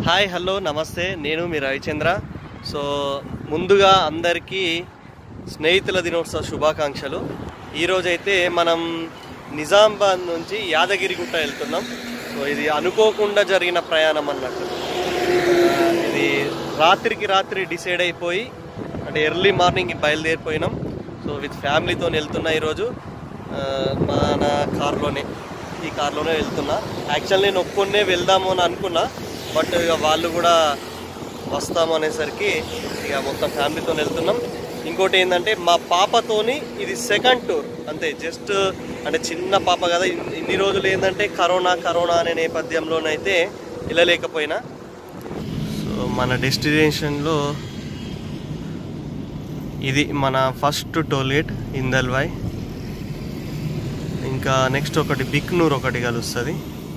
Hi hello నమస్తే నేను మీ Ravichandra so ముందుగా అందరికీ స్నేహితుల దినోత్సవ శుభాకాంక్షలు ఈరోజైతే మనం నిజామాబాద్ నుంచి యాదగిరిగుట్ట వెళ్తున్నాం సో ఇది అనుకోకుండా జరిగిన ప్రయాణం అన్నట్టు ఆ, ఇది రాత్రికి రాత్రి డిసైడ్ అయిపోయి అంటే ఎర్లీ మార్నింగ్ బయలుదేరిపోయినాం సో విత్ ఫ్యామిలీతో వెళ్తున్నా ఈరోజు ఆ, మన కార్లోనే ఈ కార్లోనే వెళ్తున్నా యాక్చువల్ నేను ఒక్కనే వెళ్దాము అని అనుకున్నా బట్ ఇక వాళ్ళు కూడా వస్తాము అనేసరికి ఇక మొత్తం ఫ్యామిలీతో వెళ్తున్నాం ఇంకోటి ఏంటంటే మా పాపతోని ఇది సెకండ్ టూర్ అంతే జస్ట్ అంటే చిన్న పాప కదా ఇన్- ఇన్ని రోజులు ఏంటంటే కరోనా కరోనా అనే నేపథ్యంలోనైతే వెళ్ళలేకపోయినా సో మన డెస్టినేషన్లో ఇది మన ఫస్ట్ టోల్గేట్ ఇందల్వాయ్ ఇంకా నెక్స్ట్ ఒకటి బిక్నూర్ ఒకటి కలుస్తుంది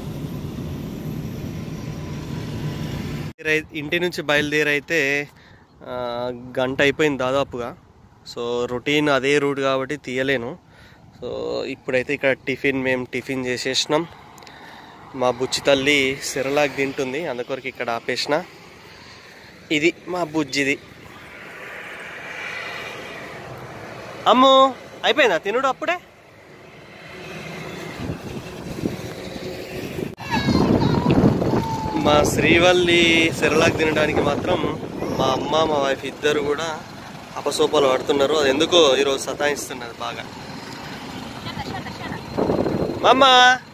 ఇంటి నుంచి బయలుదేరైతే ఆ, గంట అయిపోయింది దాదాపుగా సో రొటీన్ అదే రూట్ కాబట్టి తీయలేను సో ఇప్పుడైతే ఇక్కడ టిఫిన్ మేము టిఫిన్ చేసేసినాం మా బుచ్చి తల్లి సిరలాక్ తింటుంది అందుకొరకు ఇక్కడ ఆపేసిన ఇది మా బుజ్జిది అమ్ము అయిపోయిందా తినుడు అప్పుడే మా శ్రీవల్లి సిరలాక్ తినడానికి మాత్రం మా అమ్మ మా వైఫ్ ఇద్దరు కూడా అపసోపాలు పడుతున్నారు అది ఎందుకో ఈరోజు సతాయిస్తున్నది బాగా మమ్మ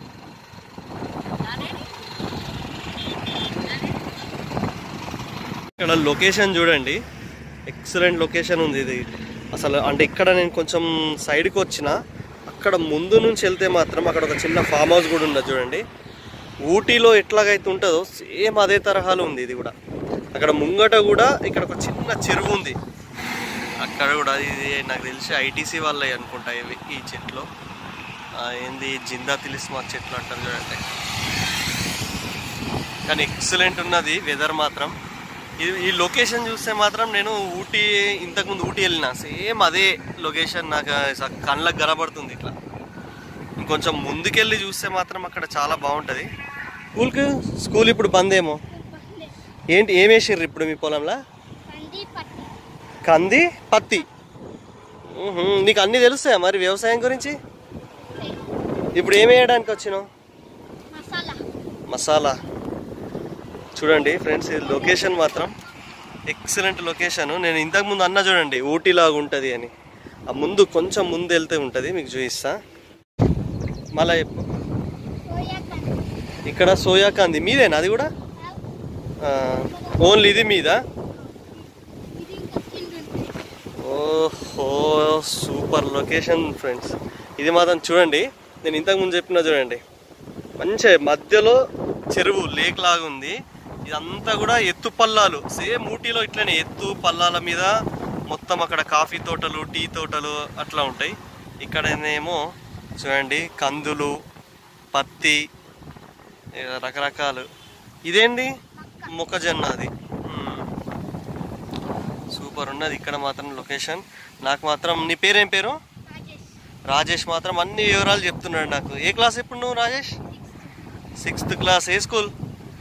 ఇక్కడ లొకేషన్ చూడండి ఎక్సలెంట్ లొకేషన్ ఉంది ఇది అసలు అంటే ఇక్కడ నేను కొంచెం సైడ్కి వచ్చిన అక్కడ ముందు నుంచి వెళ్తే మాత్రం అక్కడ ఒక చిన్న ఫామ్ హౌస్ కూడా ఉన్నది చూడండి ఊటీలో ఎట్లాగైతే ఉంటుందో సేమ్ అదే తరహాలో ఉంది ఇది కూడా అక్కడ ముంగట కూడా ఇక్కడ ఒక చిన్న చెరువు ఉంది అక్కడ కూడా ఇది నాకు తెలిసి ఐటీసీ వాళ్ళే అనుకుంటా ఇవి ఈ చెట్లు ఆ, ఏంది జిందా తిలిస్మా చెట్లు అంటారు చూడండి కానీ ఎక్సలెంట్ ఉన్నది వెదర్ మాత్రం ఇది ఈ లొకేషన్ చూస్తే మాత్రం నేను ఊటీ ఇంతకుముందు ఊటీ వెళ్ళిన సేమ్ అదే లొకేషన్ నాకు స- కళ్ళకు కనబడుతుంది ఇట్లా ఇంకొంచెం ముందుకెళ్ళి చూస్తే మాత్రం అక్కడ చాలా బాగుంటుంది స్కూల్కి స్కూల్ ఇప్పుడు బంద్ ఏమో ఏంటి ఏం వేసిర్రు ఇప్పుడు మీ పొలంలో కంది పత్తి కంది పత్తి ఊహు, నీకు అన్నీ తెలుస్తాయా మరి వ్యవసాయం గురించి ఇప్పుడు ఏం వేయడానికి వచ్చినావు మసాలా మసాలా చూడండి ఫ్రెండ్స్ ఇది లొకేషన్ మాత్రం ఎక్సలెంట్ లొకేషన్ నేను ఇంతకుముందు అన్న చూడండి ఊటీలాగా ఉంటుంది అని ఆ ముందు కొంచెం ముందు వెళ్తే ఉంటుంది మీకు చూపిస్తా మళ్ళా చెప్పు. సోయా కంది ఇక్కడ సోయా కాంది మీదేనా అది కూడా ఓన్లీ ఇది మీద ఇది ఇంకా కింద ఉంది. ఓహో సూపర్ లొకేషన్ ఫ్రెండ్స్ ఇది మాత్రం చూడండి నేను ఇంతకు ముందు చెప్పిన చూడండి మంచి మధ్యలో చెరువు లేక్ లాగా ఉంది ఇదంతా కూడా ఎత్తు పల్లాలు సేమ్ ఊటీలో ఇట్లనే ఎత్తు పల్లాల మీద మొత్తం అక్కడ కాఫీ తోటలు టీ తోటలు అట్లా ఉంటాయి ఇక్కడనేమో చూడండి కందులు పత్తి ఇక రకరకాలు ఇదేంటి మొక్కజొన్న అది మ్మ్. సూపర్ ఉన్నది ఇక్కడ మాత్రం లొకేషన్ నాకు మాత్రం నీ పేరేం పేరు రాజేష్ రాజేష్ మాత్రం అన్ని వివరాలు చెప్తున్నాడు నాకు ఏ క్లాస్ ఇప్పుడు నువ్వు రాజేష్ సిక్స్త్ క్లాస్ ఏ స్కూల్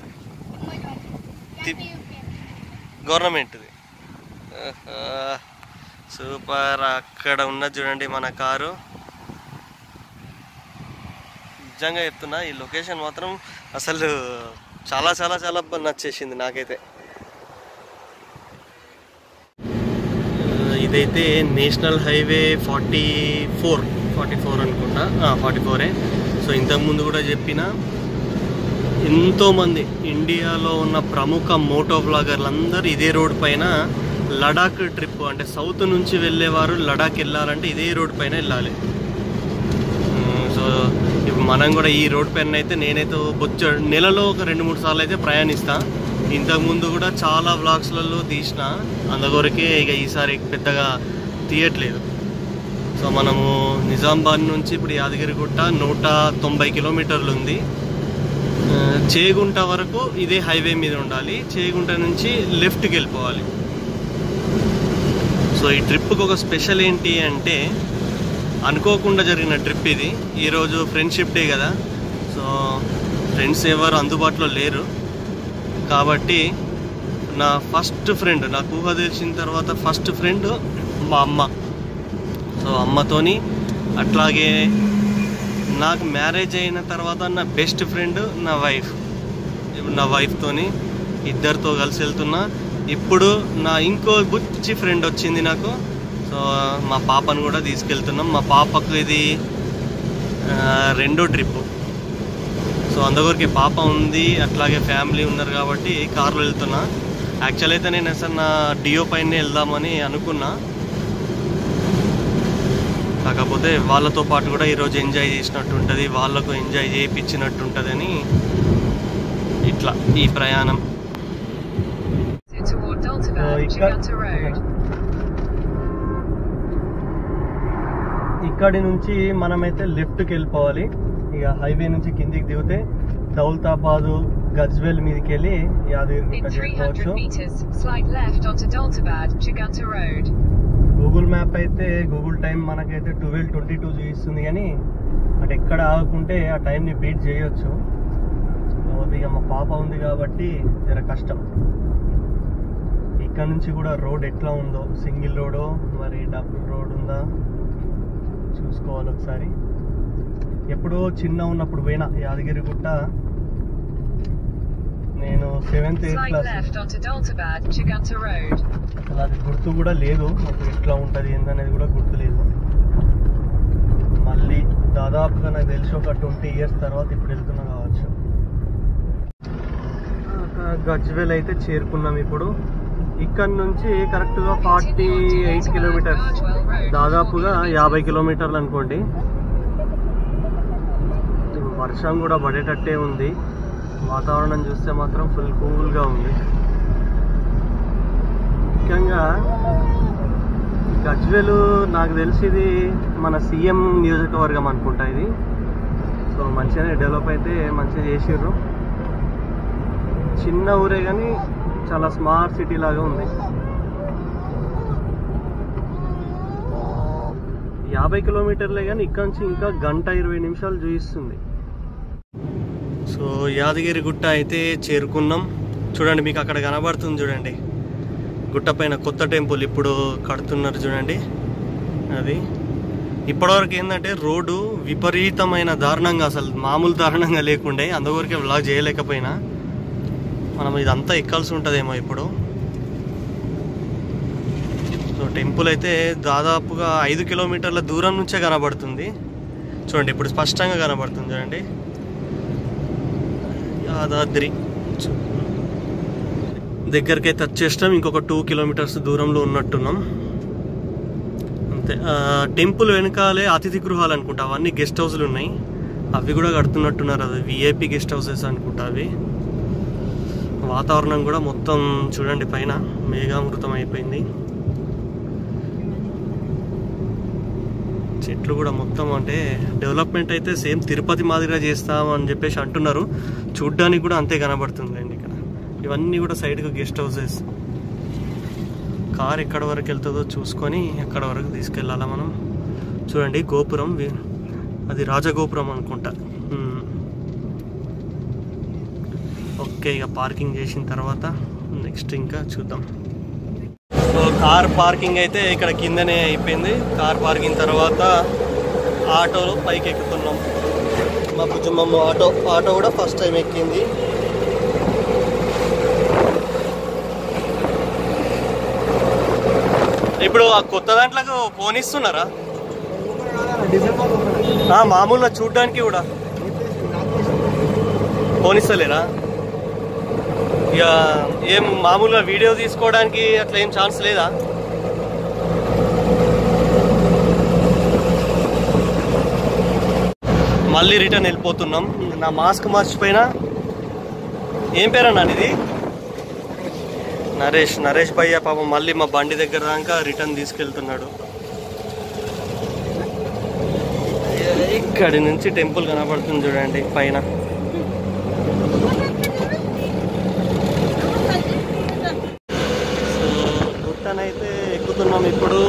తి- గవర్నమెంట్ది సూపర్ అక్కడ ఉన్నది చూడండి మన కారు నిజంగా చెప్తున్నా ఈ లొకేషన్ మాత్రం అసలు చాలా చాలా చాలా బా- నచ్చేసింది నాకైతే ఆ, ఇదైతే national highway forty four forty four అనుకుంటా ఫార్టీ ఫోరే సో ఇంతకుముందు కూడా చెప్పిన ఎంతోమంది ఇండియాలో ఉన్న ప్రముఖ మోటో బ్లాగర్లు అందరూ ఇదే రోడ్ పైన లడాక్ ట్రిప్ అంటే సౌత్ నుంచి వెళ్ళేవారు లడాక్ వెళ్ళాలంటే ఇదే రోడ్ పైన వెళ్ళాలి ఉమ్, సో ఇప్పుడు మనం కూడా ఈ రోడ్ పైన అయితే నేనైతే బొచ్చ నెలలో ఒక రెండు మూడు సార్లు అయితే ప్రయాణిస్తా ఇంతకుముందు కూడా చాలా వ్లాగ్స్లలో తీసిన అందుకొరకే ఇక ఈసారి పెద్దగా తీయట్లేదు సో మనము నిజామాబాద్ నుంచి ఇప్పుడు యాదగిరిగుట్ట నూట తొంభై కిలోమీటర్లు ఉంది ఆ, చేగుంట వరకు ఇదే హైవే మీద ఉండాలి చేగుంట నుంచి లెఫ్ట్కి వెళ్ళిపోవాలి సో ఈ ట్రిప్కి ఒక స్పెషల్ ఏంటి అంటే అనుకోకుండా జరిగిన ట్రిప్ ఇది ఈరోజు ఫ్రెండ్షిప్ డే కదా సో ఫ్రెండ్స్ ఎవరు అందుబాటులో లేరు కాబట్టి నా ఫస్ట్ ఫ్రెండ్ నాకు ఊహ తెలిసిన తర్వాత ఫస్ట్ ఫ్రెండ్ మా అమ్మ సో అమ్మతోని అట్లాగే నాకు మ్యారేజ్ అయిన తర్వాత నా బెస్ట్ ఫ్రెండ్ నా వైఫ్ ఇప్పుడు నా వైఫ్తోని ఇద్దరితో కలిసి వెళ్తున్నా ఇప్పుడు నా ఇంకో బుచ్చి ఫ్రెండ్ వచ్చింది నాకు సో మా పాపను కూడా తీసుకెళ్తున్నాం మా పాపకు ఇది ఆ, రెండో ట్రిప్ సో అందుకొరికి పాప ఉంది అట్లాగే ఫ్యామిలీ ఉన్నారు కాబట్టి కార్లో వెళ్తున్నా యాక్చువల్ అయితే నేను అసలు నా డియో పైన వెళ్దామని అనుకున్నా కాకపోతే వాళ్ళతో పాటు కూడా ఈరోజు ఎంజాయ్ చేసినట్టు ఉంటుంది వాళ్ళకు ఎంజాయ్ చేయించినట్టు ఉంటుందని ఇట్లా ఈ ప్రయాణం toward Daltabad, Chiganta Road. ఇక్కడి నుంచి మనమైతే లెఫ్ట్కి వెళ్ళిపోవాలి ఇక హైవే నుంచి కిందికి దిగితే దౌలతాబాదు గజ్వెల్ మీదకి వెళ్ళి యాదగిరిగుట్ట In 300 చేరుకోవచ్చు meters, slide left onto Daltabad, Chiganta Road. Google map అయితే గూగుల్ టైం మనకైతే ట్వెల్వ్ ట్వంటీ టూ చూపిస్తుంది కానీ అటు ఎక్కడ ఆగకుంటే ఆ టైంని బీట్ చేయొచ్చు కాకపోతే ఇక మా పాప ఉంది కాబట్టి జర కష్టం ఇక్కడ నుంచి కూడా రోడ్ ఎట్లా ఉందో సింగిల్ రోడో మరి డబుల్ రోడ్ ఉందా చూసుకోవాలి ఒకసారి ఎప్పుడో చిన్న ఉన్నప్పుడు పోయినా యాదగిరిగుట్ట నేను seventh eighth Slide class left onto Daltabad, Chiganta Road. అలా అది గుర్తు కూడా లేదు నాకు ఎట్లా ఉంటుంది ఏందనేది కూడా గుర్తు లేదు మళ్ళీ దాదాపుగా నాకు తెలిసి ఒక ట్వంటీ ఇయర్స్ తర్వాత ఇప్పుడు వెళ్తున్నా కావచ్చు ఒక గజ్వెల్ అయితే చేరుకున్నాం ఇప్పుడు ఇక్కడ నుంచి కరెక్ట్గా ఫార్టీ ఎయిట్ కిలోమీటర్స్ దాదాపుగా యాభై కిలోమీటర్లు అనుకోండి వర్షం కూడా పడేటట్టే ఉంది వాతావరణం చూస్తే మాత్రం ఫుల్ కూల్గా ఉంది ముఖ్యంగా గజ్వేలు నాకు తెలిసి ఇది మన సీఎం నియోజకవర్గం అనుకుంటా ఇది సో మంచిగానే డెవలప్ అయితే మంచిగా చేసిర్రు చిన్న ఊరే కానీ చాలా స్మార్ట్ సిటీ లాగా ఉంది యాభై కిలోమీటర్లే కానీ ఇక్కడ నుంచి ఇంకా గంట ఇరవై నిమిషాలు చూపిస్తుంది సో యాదగిరి గుట్ట అయితే చేరుకున్నాం చూడండి మీకు అక్కడ కనబడుతుంది చూడండి గుట్ట పైన కొత్త టెంపుల్ ఇప్పుడు కడుతున్నారు చూడండి అది ఇప్పటివరకు ఏంటంటే రోడ్డు విపరీతమైన దారుణంగా అసలు మామూలు దారుణంగా లేకుండే అందువరకే వ్లాగ్ చేయలేకపోయినా మనం ఇదంతా ఎక్కాల్సి ఉంటుందేమో ఇప్పుడు సో టెంపుల్ అయితే దాదాపుగా ఐదు కిలోమీటర్ల దూరం నుంచే కనబడుతుంది చూడండి ఇప్పుడు స్పష్టంగా కనబడుతుంది చూడండి యాదాద్రి దగ్గరికి అయితే వచ్చేస్తాం ఇంకొక టూ కిలోమీటర్స్ దూరంలో ఉన్నట్టున్నాం అంతే ఆ, టెంపుల్ వెనకాలే అతిథి గృహాలు అనుకుంటా అవన్నీ గెస్ట్ హౌస్లు ఉన్నాయి అవి కూడా కడుతున్నట్టున్నారు అది విఐపి గెస్ట్ హౌసెస్ అనుకుంటా అవి వాతావరణం కూడా మొత్తం చూడండి పైన మేఘామృతం అయిపోయింది చెట్లు కూడా మొత్తం అంటే డెవలప్మెంట్ అయితే సేమ్ తిరుపతి మాదిరిగా చేస్తాం అని చెప్పేసి అంటున్నారు చూడ్డానికి కూడా అంతే కనబడుతుంది అండి ఇక్కడ ఇవన్నీ కూడా సైడ్కి గెస్ట్ హౌసెస్ కార్ ఎక్కడ వరకు వెళ్తుందో చూసుకొని ఎక్కడ వరకు తీసుకెళ్ళాలా మనం చూడండి గోపురం వి- అది రాజగోపురం అనుకుంటా మ్మ్. ఓకే ఇక పార్కింగ్ చేసిన తర్వాత నెక్స్ట్ ఇంకా చూద్దాం సో కార్ పార్కింగ్ అయితే ఇక్కడ కిందనే అయిపోయింది కార్ పార్కింగ్ తర్వాత ఆటోలో పైకి ఎక్కుతున్నాం మా బుజ్జమ్మ ఆటో ఆటో కూడా ఫస్ట్ టైం ఎక్కింది ఇప్పుడు ఆ కొత్త దాంట్లోకి ఫోన్ ఇస్తున్నారా ఆ, మామూలుగా చూడ్డానికి కూడా ఫోన్ ఇస్తలేరా ఇక ఏం మామూలుగా వీడియో తీసుకోవడానికి అట్లా ఏం ఛాన్స్ లేదా మళ్ళీ రిటర్న్ వెళ్ళిపోతున్నాం నా మాస్క్ మర్చిపోయినా ఏం పేరన్నా ఇది నరేష్ నరేష్ భయ్య పాపం మళ్ళీ మా బండి దగ్గర దాకా రిటర్న్ తీసుకెళ్తున్నాడు ఇక్కడి నుంచి టెంపుల్ కనబడుతుంది చూడండి పైన సో గుట్టనైతే ఎక్కుతున్నాం ఇప్పుడు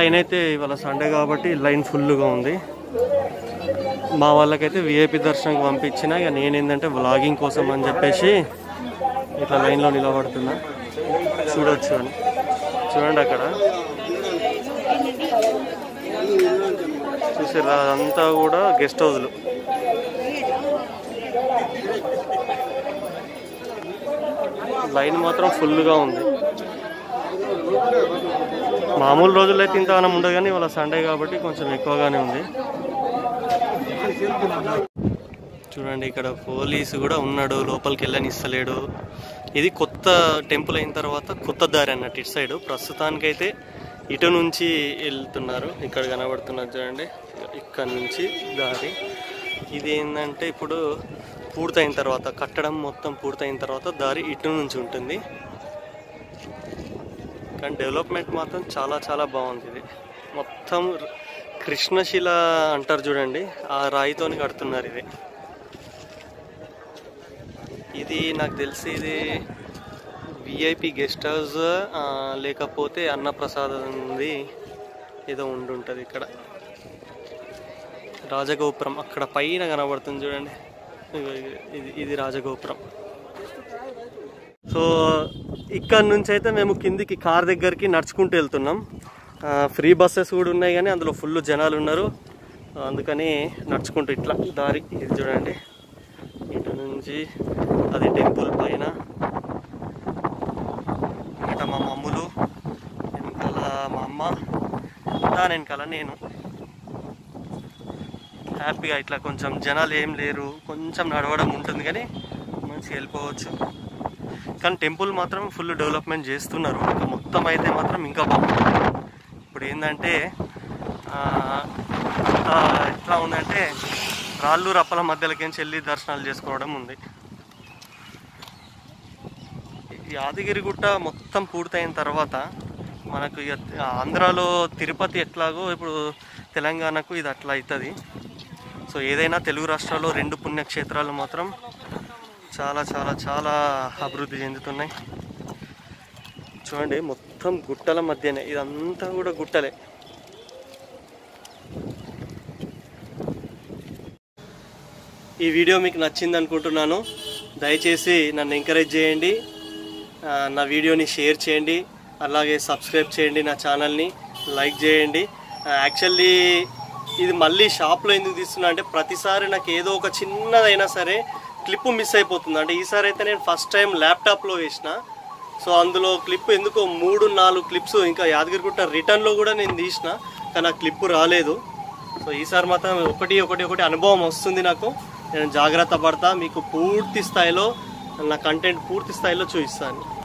లైన్ అయితే ఇవాళ సండే కాబట్టి లైన్ ఫుల్గా ఉంది మా వాళ్ళకైతే విఐపి దర్శనంకి పంపించిన ఇక నేనేంటంటే వ్లాగింగ్ కోసం అని చెప్పేసి ఇట్లా లైన్లో నిలబడుతున్నా చూడొచ్చు అని చూడండి అక్కడ చూసారా అదంతా కూడా గెస్ట్ హౌస్లు లైన్ మాత్రం ఫుల్గా ఉంది మామూలు రోజుల్లో అయితే ఇంత ఆనం ఉండదు కానీ ఇవాళ సండే కాబట్టి కొంచెం ఎక్కువగానే ఉంది చూడండి ఇక్కడ పోలీసు కూడా ఉన్నాడు లోపలికి వెళ్ళని ఇస్తలేడు ఇది కొత్త టెంపుల్ అయిన తర్వాత కొత్త దారి అన్నట్టు ఇటు సైడ్ ప్రస్తుతానికైతే ఇటు నుంచి వెళ్తున్నారు ఇక్కడ కనబడుతున్నారు చూడండి ఇక్కడ నుంచి దారి ఇది ఏంటంటే ఇప్పుడు పూర్తయిన తర్వాత కట్టడం మొత్తం పూర్తయిన తర్వాత దారి ఇటు నుంచి ఉంటుంది కానీ డెవలప్మెంట్ మాత్రం చాలా చాలా బాగుంది ఇది మొత్తం కృష్ణశిల అంటారు చూడండి ఆ రాయితోని కడుతున్నారు ఇది ఇది నాకు తెలిసి ఇది విఐపి గెస్ట్ హౌస్ ఆ, లేకపోతే అన్నప్రసాదంది ఏదో ఉండుంటుంది ఇక్కడ రాజగోపురం అక్కడ పైన కనబడుతుంది చూడండి ఇగో ఇది- ఇది ఇది రాజగోపురం సో ఇక్కడ నుంచి అయితే మేము కిందికి కార్ దగ్గరికి నడుచుకుంటూ వెళ్తున్నాం ఆ, ఫ్రీ బస్సెస్ కూడా ఉన్నాయి కానీ అందులో ఫుల్ జనాలు ఉన్నారు అందుకని నడుచుకుంటూ ఇట్లా దారి ఇది చూడండి ఇటు నుంచి అది టెంపుల్ పైన ఇట మా మమ్ములు వెనకాల మా అమ్మ దాని వెనకాల నేను హ్యాపీగా ఇట్లా కొంచెం జనాలు ఏం లేరు కొంచెం నడవడం ఉంటుంది కానీ మంచిగా వెళ్ళిపోవచ్చు కానీ టెంపుల్ మాత్రం ఫుల్ డెవలప్మెంట్ చేస్తున్నారు ఇంకా మొత్తం అయితే మాత్రం ఇంకా బాగుంటుంది ఇప్పుడు ఏంటంటే ఆ, ఆ, ఎట్లా ఉందంటే రాళ్ళు రప్పల మధ్యలోకి వెళ్ళి దర్శనాలు చేసుకోవడం ఉంది ఈ యాదగిరిగుట్ట మొత్తం పూర్తయిన తర్వాత మనకు ఇక ఆంధ్రాలో తిరుపతి ఎట్లాగో ఇప్పుడు తెలంగాణకు ఇది అట్లా అవుతుంది సో ఏదైనా తెలుగు రాష్ట్రాల్లో రెండు పుణ్యక్షేత్రాలు మాత్రం చాలా చాలా చాలా అభివృద్ధి చెందుతున్నాయి చూడండి మొత్తం గుట్టల మధ్యనే ఇదంతా కూడా గుట్టలే ఈ వీడియో మీకు నచ్చింది అనుకుంటున్నాను దయచేసి నన్ను ఎంకరేజ్ చేయండి ఆ, నా వీడియోని షేర్ చేయండి అలాగే సబ్స్క్రైబ్ చేయండి నా ఛానల్ని లైక్ చేయండి యాక్చువల్లీ ఇది మళ్ళీ షాప్లో ఎందుకు తీస్తున్నా అంటే ప్రతిసారి నాకు ఏదో ఒక చిన్నదైనా సరే క్లిప్ మిస్ అయిపోతుంది అంటే ఈసారి అయితే నేను ఫస్ట్ టైం ల్యాప్టాప్లో వేసిన సో అందులో క్లిప్ ఎందుకో మూడు నాలుగు క్లిప్స్ ఇంకా యాదగిరిగుట్ట రిటర్న్లో కూడా నేను తీసిన కానీ ఆ క్లిప్ రాలేదు సో ఈసారి మాత్రం ఒకటి ఒకటి ఒకటి అనుభవం వస్తుంది నాకు నేను జాగ్రత్త పడతా మీకు పూర్తి స్థాయిలో నా కంటెంట్ పూర్తి స్థాయిలో చూపిస్తాను